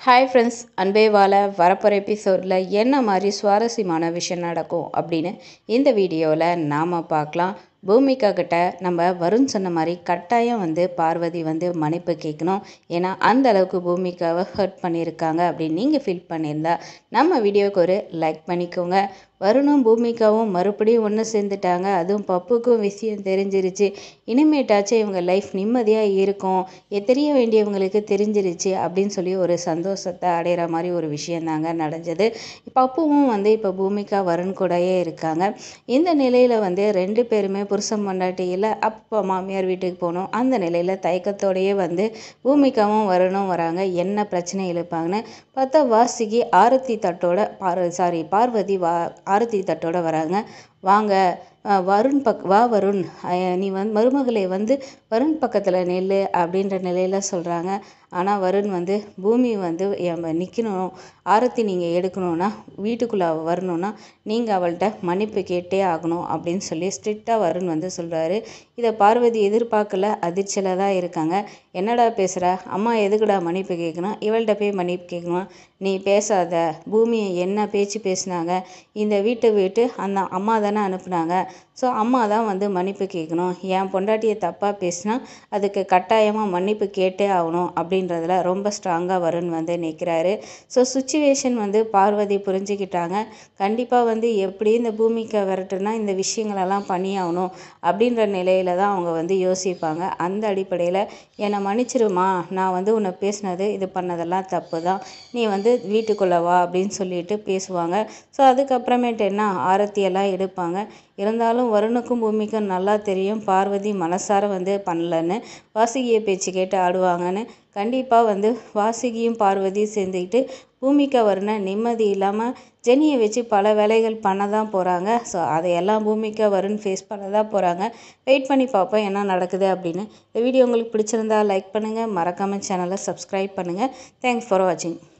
hi friends அன்பே வாழ வரப்போகிற எபிசோடில் என்ன மாதிரி சுவாரஸ்யமான விஷயம் நடக்கும் அப்படின்னு இந்த வீடியோவில் நாம் பார்க்கலாம் பூமிகா கிட்ட நம்ம வருண் சொன்ன மாதிரி கட்டாயம் வந்து பார்வதி வந்து மன்னிப்பு கேட்கணும் ஏன்னா அந்த அளவுக்கு பூமிகாவை ஹர்ட் பண்ணியிருக்காங்க அப்படின்னு நீங்கள் ஃபீல் பண்ணியிருந்தா நம்ம வீடியோவுக்கு ஒரு லைக் பண்ணிக்கோங்க வருணும் பூமிகாவும் மறுபடியும் ஒன்று சேர்ந்துட்டாங்க அதுவும் பப்புக்கும் விஷயம் தெரிஞ்சிருச்சு இனிமேட்டாச்சும் இவங்க லைஃப் நிம்மதியாக இருக்கும் எ- தெரிய வேண்டியவங்களுக்கு தெரிஞ்சிருச்சு அப்படின்னு சொல்லி ஒரு சந்தோஷத்தை அடையிற மாதிரி ஒரு விஷயம் தாங்க நடந்தது பப்புவும் வந்து இப்போ பூமிகா வருண் கூடயே இருக்காங்க இந்த நிலையில் வந்து ரெண்டு பேருமே புருஷன் பொண்டாட்டியில் அப்பா மாமியார் வீட்டுக்கு போகணும் அந்த நிலையில் தயக்கத்தோடையே வந்து பூமிகாவும் வருணும் வராங்க என்ன பிரச்சனை இழுப்பாங்கன்னு பார்த்தா வாசிக்கு ஆரத்தி தட்டோட பார் சாரி பார்வதி வா ஆரத்தி தட்டோட வராங்க வாங்க அஹ் வருண் பக் வா வருண் அஹ் நீ வந்து மருமகளை வந்து வருண் பக்கத்தில் நெல்லு அப்படின்ற நிலையில் சொல்கிறாங்க ஆனால் வருண் வந்து பூமி வந்து நிற்கணும் ஆரத்தி நீங்கள் எடுக்கணும்னா வீட்டுக்குள்ளே அவ வரணும்னா நீங்கள் அவள்கிட்ட மன்னிப்பு கேட்டே ஆகணும் அப்படின்னு சொல்லி ஸ்ட்ரிக்டாக வருண் வந்து சொல்கிறாரு இதை பார்வதி எதிர்பார்க்கல அதிர்ச்சியில் தான் இருக்காங்க என்னடா பேசுகிற அம்மா எதுக்குடா மன்னிப்பு கேட்கணும் இவள்கிட்ட போய் மன்னிப்பு கேட்கணும் நீ பேசாத பூமியை என்ன பேச்சு பேசுனாங்க இந்த வீட்டை விட்டு அந்த அம்மா தானே அனுப்புனாங்க ஸோ அம்மா தான் வந்து மன்னிப்பு கேட்கணும் என் பொண்டாட்டியை தப்பாக பேசினா அதுக்கு கட்டாயமாக மன்னிப்பு கேட்டே ஆகணும் அப்படின்றதுல ரொம்ப ஸ்ட்ராங்காக வருண் வந்து நிற்கிறாரு ஸோ சுச்சுவேஷன் வந்து பார்வதி புரிஞ்சுக்கிட்டாங்க கண்டிப்பாக வந்து எப்படி இந்த பூமிக்கு விரட்டுனா இந்த விஷயங்களெல்லாம் பண்ணி ஆகணும் அப்படின்ற நிலையில தான் அவங்க வந்து யோசிப்பாங்க அந்த அடிப்படையில் என்னை மன்னிச்சிருமா நான் வந்து உன்னை பேசினது இது பண்ணதெல்லாம் தப்பு தான் நீ வந்து வீட்டுக்குள்ளே வா அப்படின்னு சொல்லிட்டு பேசுவாங்க ஸோ அதுக்கப்புறமேட்டு என்ன ஆரத்தியெல்லாம் எடுப்பாங்க இருந்தாலும் வருணுக்கும் பூமிக்கும் நல்லா தெரியும் பார்வதி மனசார வந்து பண்ணலன்னு வாசுகியை பேச்சு கேட்டு ஆடுவாங்கன்னு கண்டிப்பாக வந்து வாசுகியும் பார்வதியும் சேர்ந்துக்கிட்டு பூமிக்கா வருண நிம்மதி இல்லாமல் ஜெனியை வச்சு பல வேலைகள் பண்ண தான் போகிறாங்க ஸோ அதையெல்லாம் பூமிக்கா வருண் ஃபேஸ் பண்ண தான் போகிறாங்க வெயிட் பண்ணி பார்ப்போம் என்ன நடக்குது அப்படின்னு இந்த வீடியோ உங்களுக்கு பிடிச்சிருந்தா லைக் பண்ணுங்கள் மறக்காமல் சேனலை சப்ஸ்கிரைப் பண்ணுங்கள் தேங்க்ஸ் ஃபார் வாட்சிங்